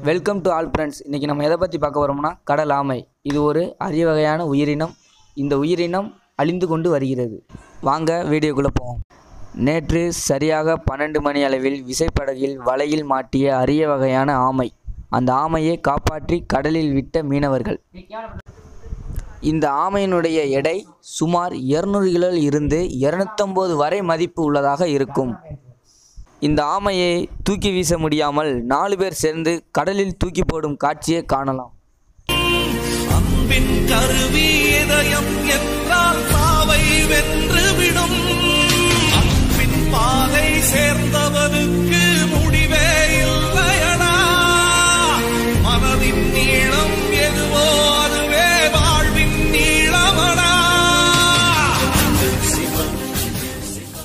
welcome to all friends இன்றைக்கி நம்ம எதை பற்றி பார்க்க வரோம்னா கடல் ஆமை இது ஒரு அரிய வகையான உயிரினம் இந்த உயிரினம் அழிந்து கொண்டு வருகிறது வாங்க வீடியோக்குள்ளே போவோம் நேற்று சரியாக பன்னெண்டு மணி அளவில் விசைப்படகில் வலையில் மாட்டிய அரிய வகையான ஆமை அந்த ஆமையை காப்பாற்றி கடலில் விட்ட மீனவர்கள் இந்த ஆமையினுடைய எடை சுமார் 200 கிலோவில் இருந்து 250 வரை மதிப்பு உள்ளதாக இருக்கும் இந்த ஆமையை தூக்கி வீச முடியாமல் நாலு பேர் சேர்ந்து கடலில் தூக்கி போடும் காட்சியை காணலாம் அன்பின் கருவி இதயம் என்றால் சாவை வென்றுவிடும் அன்பின் பாதை சேர்ந்தவனுக்கு